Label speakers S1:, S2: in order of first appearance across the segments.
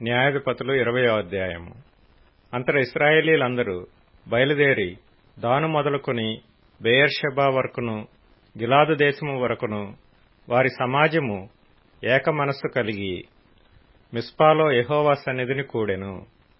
S1: న్యాయాధిపతులు ఇరవయో అధ్యాయము అంతర ఇస్రాయేలీలందరూ బయలుదేరి దాను మొదలుకొని బెయర్షెబా వరకును గిలాదు దేశము వరకును వారి సమాజము ఏక మనస్సు కలిగి మిస్పాలో యెహోవా సన్నిధిని కూడెను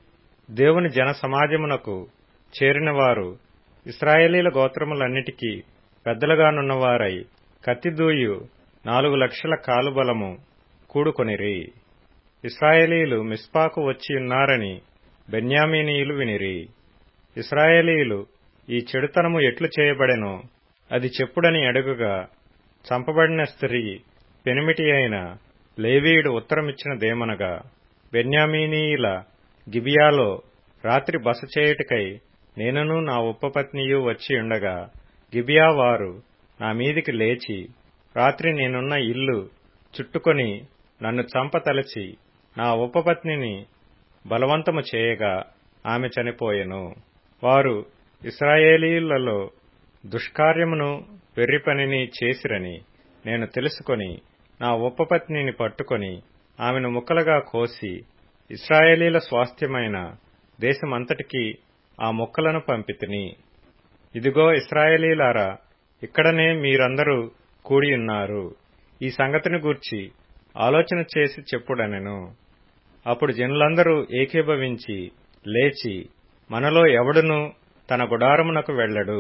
S1: దేవుని జన సమాజమునకు చేరిన వారు ఇస్రాయేలీల గోత్రములన్నిటికీ పెద్దలుగానున్నవారై కత్తిదూయు నాలుగు లక్షల కాలుబలము కూడుకొనిరి ఇస్రాయేలీలు మిస్పాకు వచ్చి ఉన్నారని బెన్యామీనీయులు వినిరి ఇస్రాయేలీలు ఈ చెడుతనము ఎట్లు చేయబడెనో అది చెప్పుడని అడుగుగా చంపబడిన స్త్రీ పెనిమిటి అయిన లేవీయుడు ఉత్తరమిచ్చినదేమనగా బెన్యామీనీయుల గిబియాలో రాత్రి బస చేయుటకై నేనును నా ఉపపత్నియు వచ్చి ఉండగా గిబియా వారు నా మీదికి లేచి రాత్రి నేనున్న ఇల్లు చుట్టుకొని నన్ను చంపతలచి నా ఉపపత్నిని బలవంతము చేయగా ఆమె చనిపోయెను వారు ఇస్రాయేలీలలో దుష్కార్యమును వెర్రి పనిని చేసిరని నేను తెలుసుకొని నా ఉపపత్నిని పట్టుకొని ఆమెను ముక్కలుగా కోసి ఇస్రాయేలీల స్వాస్థ్యమైన దేశమంతటికీ ఆ ముక్కలను పంపితిని ఇదిగో ఇస్రాయేలీలారా ఇక్కడనే మీరందరూ కూడియున్నారు ఈ సంగతిని గూర్చి ఆలోచన చేసి చెప్పుడనెను అప్పుడు జనులందరూ ఏకీభవించి లేచి మనలో ఎవడునూ తన గుడారమునకు వెళ్ళడు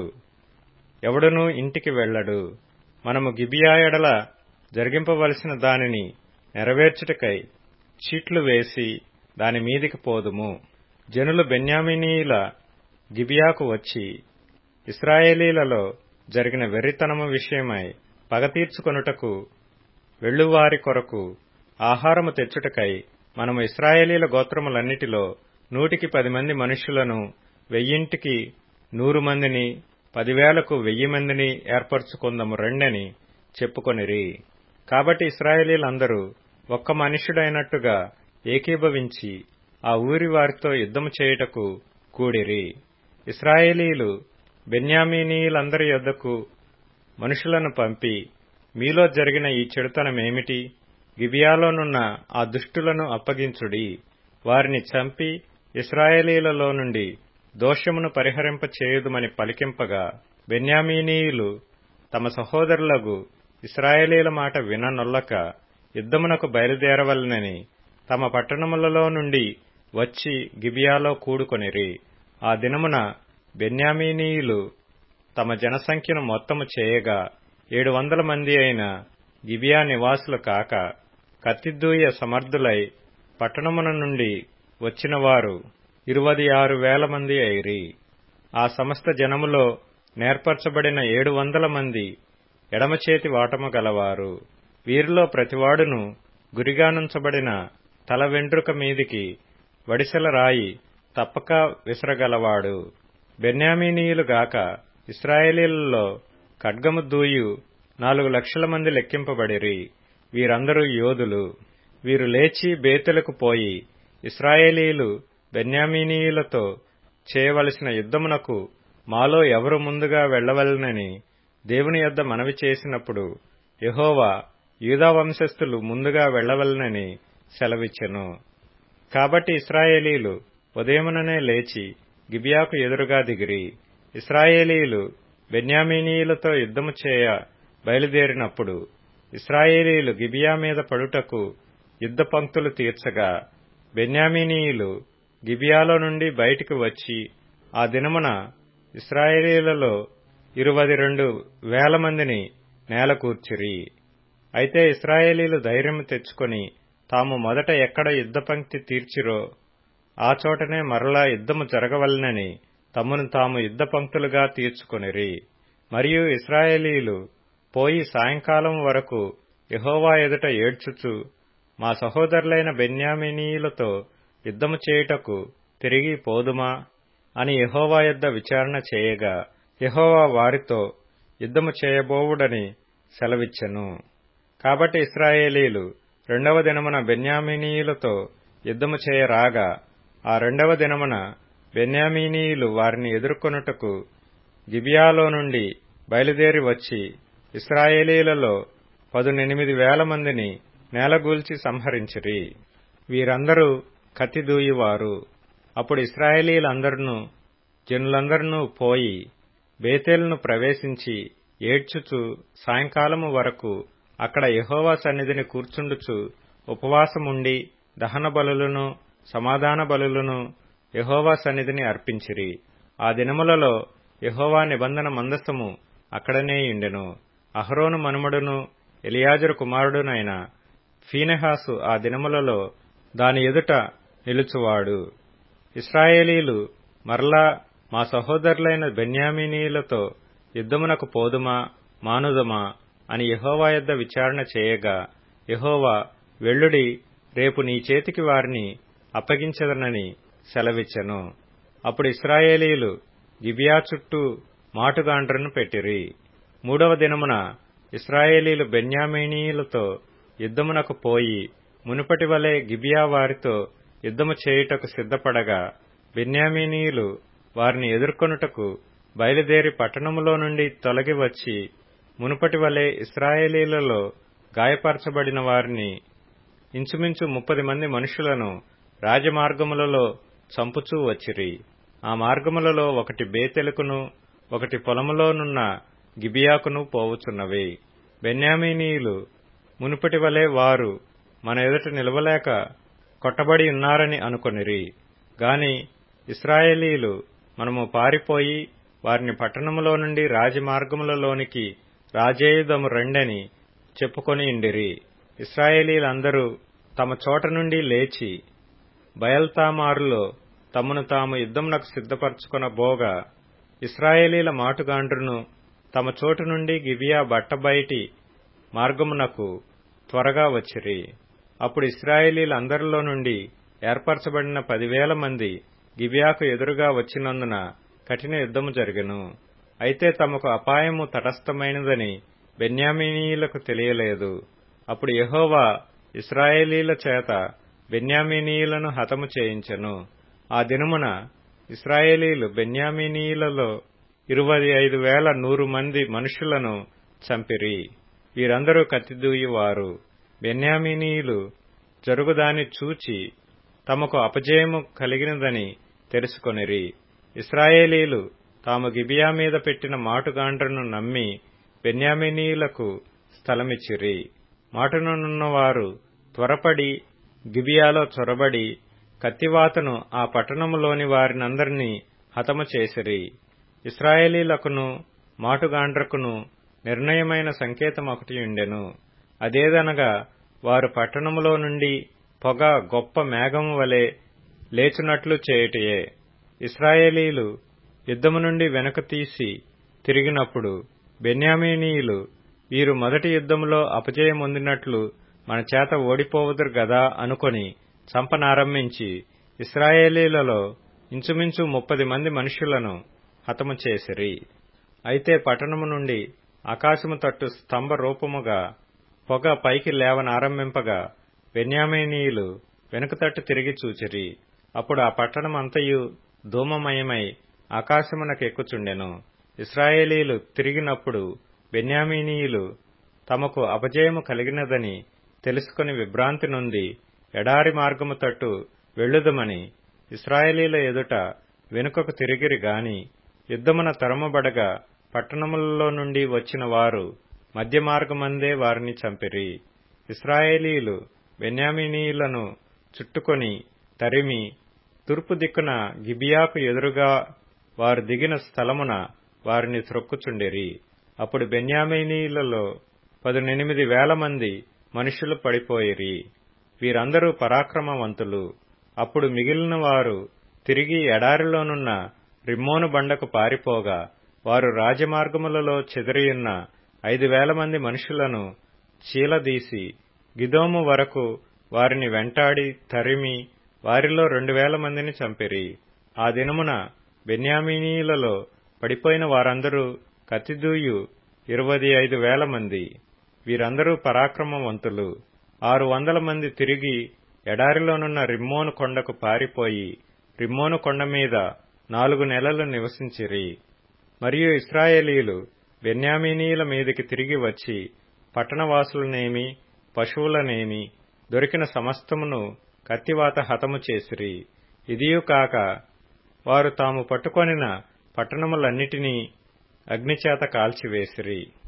S1: ఎవడునూ ఇంటికి వెళ్ళడు మనము గిబియా ఎడల జరిగింపవలసిన దానిని నెరవేర్చుటకై చీట్లు వేసి దాని మీదికి పోదుము జనులు బెన్యామినీయుల గిబియాకు వచ్చి ఇస్రాయేలీలలో జరిగిన వెర్రితనము విషయమై పగ తీర్చుకొనుటకు వెళ్లువారి కొరకు ఆహారము తెచ్చుటకై మనము ఇస్రాయేలీల గోత్రములన్నిటిలో నూటికి పది మంది మనుష్యులను వెయ్యింటికి నూరు మందిని పదివేలకు వెయ్యి మందిని ఏర్పరచుకుందము రెండని చెప్పుకొనిరి కాబట్టి ఇస్రాయేలీలందరూ ఒక్క మనుష్యుడైనట్టుగా ఏకీభవించి ఆ ఊరి వారితో యుద్ధము చేయుటకు కూడిరి ఇస్రాయేలీలు బెన్యామీనీయులందరి యొద్దకు మనుషులను పంపి మీలో జరిగిన ఈ చెడుతనమేమిటి గిబియాలోనున్న ఆ దుష్టులను అప్పగించుడి వారిని చంపి ఇస్రాయేలీలలో నుండి దోషమును పరిహరింప చేయుదుమని పలికింపగా బెన్యామీనీయులు తమ సహోదరులకు ఇస్రాయేలీల మాట విననొల్లక యుద్ధమునకు బయలుదేరవలనని తమ పట్టణములలో నుండి వచ్చి గిబియాలో కూడుకొనిరి ఆ దినమున బెన్యామీనీయులు తమ జనసంఖ్యను మొత్తము చేయగా ఏడు వందల మంది అయిన గిబియా నివాసులు కాక కత్తిదూయ సమర్థులై పట్టణమున నుండి వచ్చిన వారు ఇరువది ఆరు వేల మంది అయిరి ఆ సమస్త జనములో నేర్పరచబడిన ఏడు వందల మంది ఎడమచేతి వాటము గలవారు వీరిలో ప్రతివాడును గురిగానుంచబడిన తల వెంట్రుక మీదికి వడిసెల రాయి తప్పక విసరగలవాడు బెన్యామీనీయులు గాక ఇస్రాయేలీలలో ఖడ్గము దూయు నాలుగు లక్షల మంది లెక్కింపబడిరి వీరందరూ యోధులు వీరు లేచి బేతులకు పోయి ఇస్రాయేలీలు బెన్యామీనీయులతో చేయవలసిన యుద్ధమునకు మాలో ఎవరు ముందుగా వెళ్లవలనని దేవుని యొద్ద మనవి చేసినప్పుడు యహోవా యూదా వంశస్థులు ముందుగా వెళ్లవలనని సెలవిచ్చెను కాబట్టి ఇస్రాయేలీలు ఉదయముననే లేచి గిబియాకు ఎదురుగా దిగిరి ఇస్రాయేలీలు బెన్యామీనీయులతో యుద్ధము చేయ బయలుదేరినప్పుడు ఇస్రాయేలీలు గిబియా మీద పడుటకు యుద్ధ పంక్తులు తీర్చగా బెన్యామీనీయులు గిబియాలో నుండి బయటికి వచ్చి ఆ దినమున ఇస్రాయేలీలలో ఇరువది రెండు వేల మందిని నేలకూర్చిరి అయితే ఇస్రాయేలీలు ధైర్యం తెచ్చుకొని తాము మొదట ఎక్కడ యుద్ధ పంక్తి తీర్చిరో ఆ చోటనే మరలా యుద్ధము జరగవలనని తమను తాము యుద్ధ పంక్తులుగా తీర్చుకొనిరి మరియు ఇస్రాయేలీలు పోయి సాయంకాలం వరకు యహోవా ఎదుట ఏడ్చుచు మా సహోదరులైన బెన్యామినీయులతో యుద్ధము చేయుటకు తిరిగి పోదుమా అని యహోవా యొద్ద విచారణ చేయగా యహోవా వారితో యుద్ధము చేయబోవుడని సెలవిచ్చెను కాబట్టి ఇస్రాయేలీలు రెండవ దినమున బెన్యామినీయులతో యుద్ధము చేయరాగా ఆ రెండవ దినమున బెన్యామీనీయులు వారిని ఎదుర్కొనుటకు గిబియాలో నుండి బయలుదేరి వచ్చి ఇస్రాయేలీలలో పదునెనిమిది వేల మందిని నేలగూల్చి సంహరించిరి వీరందరూ కత్తిదూయువారు అప్పుడు ఇస్రాయేలీలందరును జనులందరూ పోయి బేతేలును ప్రవేశించి ఏడ్చుచు సాయంకాలము వరకు అక్కడ యహోవా సన్నిధిని కూర్చుండుచు ఉపవాసముండి దహన బలులను సమాధాన బలులను యహోవా సన్నిధిని అర్పించిరి ఆ దినములలో యహోవా నిబంధన మందసము అక్కడనే ఇండెను అహరోను మనుమడును ఎలియాజరు కుమారుడునైన ఫీనెహాసు ఆ దినములలో దాని ఎదుట నిలుచువాడు ఇస్రాయేలీలు మరలా మా సహోదరులైన బెన్యామినీలతో యుద్ధమునకు పోదుమా మానుదమా అని యహోవా యొద్ద విచారణ చేయగా యహోవా వెల్లుడి రేపు నీ చేతికి వారిని అప్పగించదనని సెలవిచ్చెను అప్పుడు ఇస్రాయేలీలు గిబియా చుట్టూ మాటుగాండ్రను పెట్టిరి మూడవ దినమున ఇస్రాయేలీలు బెన్యామీనీలతో యుద్ధమునకు పోయి మునుపటి వలె గిబియా వారితో యుద్ధము చేయుటకు సిద్ధపడగా బెన్యామీనీయులు వారిని ఎదుర్కొనుటకు బయలుదేరి పట్టణములో నుండి తొలగి వచ్చి మునుపటి వలె ఇస్రాయేలీలలో గాయపరచబడిన వారిని ఇంచుమించు ముప్పది మంది మనుషులను రాజమార్గములలో చంపుచూ వచ్చిరి ఆ మార్గములలో ఒకటి బేతెలుకును ఒకటి పొలములోనున్న గిబియాకును పోవుచున్నవి బెన్యామీనీయులు మునుపటి వలె వారు మన ఎదుట నిలవలేక కొట్టబడి ఉన్నారని అనుకొనిరి గాని ఇస్రాయేలీలు మనము పారిపోయి వారిని పట్టణములో నుండి రాజమార్గములలోనికి రాజేయుధము రెండని చెప్పుకొని ఇండిరి ఇస్రాయేలీలందరూ తమ చోట నుండి లేచి బయల్తామారులో తమను తాము యుద్ధమునకు సిద్ధపరచుకొన బోగా ఇస్రాయేలీల మాటుగాండ్రును తమ చోటు నుండి గిబియా బట్టబయటి మార్గమునకు త్వరగా వచ్చిరి అప్పుడు ఇస్రాయేలీలందరిలో నుండి ఏర్పరచబడిన పదివేల మంది గిబియాకు ఎదురుగా వచ్చినందున కఠిన యుద్ధము జరిగెను అయితే తమకు అపాయము తటస్థమైనదని బెన్యామీనీయులకు తెలియలేదు అప్పుడు యహోవా ఇస్రాయేలీల చేత బెన్యామీనీయులను హతము చేయించెను ఆ దినమున ఇస్రాయేలీలు బెన్యామీనీయులలో ఇరవై ఐదు వేల నూరు మంది మనుషులను చంపిరి వీరందరూ కత్తిదూయువారు బెన్యామీనీయులు జరుగుదాని చూచి తమకు అపజయము కలిగినదని తెలుసుకొనిరి ఇస్రాయేలీలు తాము గిబియా మీద పెట్టిన మాటుగాండ్రను నమ్మి బెన్యామినీయులకు స్థలమిచ్చిరి మాటునున్నవారు త్వరపడి గిబియాలో చొరబడి కత్తివాతను ఆ పట్టణములోని వారినందరినీ హతము చేసిరి ఇస్రాయేలీలకును మాటుగాండ్రకును నిర్ణయమైన సంకేతం ఒకటి ఉండెను అదేదనగా వారు పట్టణములో నుండి పొగ గొప్ప మేఘము వలె లేచునట్లు చేయుటయే ఇస్రాయేలీలు యుద్ధము నుండి వెనుక తీసి తిరిగినప్పుడు బెన్యామీనీయులు వీరు మొదటి యుద్ధములో అపజయమొందినట్లు మన చేత ఓడిపోవదురు గదా అనుకొని చంపనారంభించి ఇస్రాయేలీలలో ఇంచుమించు ముప్పది మంది మనుషులను హతము చేసిరి అయితే పట్టణము నుండి ఆకాశము తట్టు స్తంభ రూపముగా పొగ పైకి లేవనారంభింపగా బెన్యామీనీయులు వెనుకతట్టు తిరిగి చూచిరి అప్పుడు ఆ పట్టణమంతయు ధూమమయమై ఆకాశమునకెక్కుచుండెను ఇస్రాయేలీలు తిరిగినప్పుడు బెన్యామీనీయులు తమకు అపజయము కలిగినదని తెలుసుకుని విభ్రాంతి నుండి ఎడారి మార్గము తట్టు వెళ్ళుదమని ఇస్రాయేలీల ఎదుట వెనుకకు తిరిగిరి గాని యుద్ధమున తరమబడగా పట్టణములలో నుండి వచ్చిన వారు మధ్య మార్గమందే వారిని చంపిరి ఇస్రాయేలీలు బెన్యామినీయులను చుట్టుకొని తరిమి తూర్పు దిక్కున గిబియాకు ఎదురుగా వారు దిగిన స్థలమున వారిని త్రొక్కుచుండిరి అప్పుడు బెన్యామినీయులలో పదునెనిమిది వేల మంది మనుషులు పడిపోయిరి వీరందరూ పరాక్రమవంతులు అప్పుడు మిగిలిన వారు తిరిగి ఎడారిలోనున్న రిమ్మోను బండకు పారిపోగా వారు రాజమార్గములలో చెదిరియున్న ఐదు వేల మంది మనుషులను చీలదీసి గిదోము వరకు వారిని వెంటాడి తరిమి వారిలో రెండు వేల మందిని చంపిరి ఆ దినమున బెన్యామీనీయులలో పడిపోయిన వారందరూ కత్తిదూయు ఇరవై ఐదు వేల మంది వీరందరూ పరాక్రమవంతులు ఆరు వందల మంది తిరిగి ఎడారిలోనున్న రిమ్మోను కొండకు పారిపోయి రిమ్మోను కొండ మీద నాలుగు నెలలు నివసించిరి మరియు ఇస్రాయేలీలు బెన్యామీనీయుల మీదికి తిరిగి వచ్చి పట్టణవాసులనేమి పశువులనేమి దొరికిన సమస్తమును కత్తివాత హతము చేసిరి ఇదియు కాక వారు తాము పట్టుకొనిన పట్టణములన్నిటినీ అగ్నిచేత కాల్చివేసిరి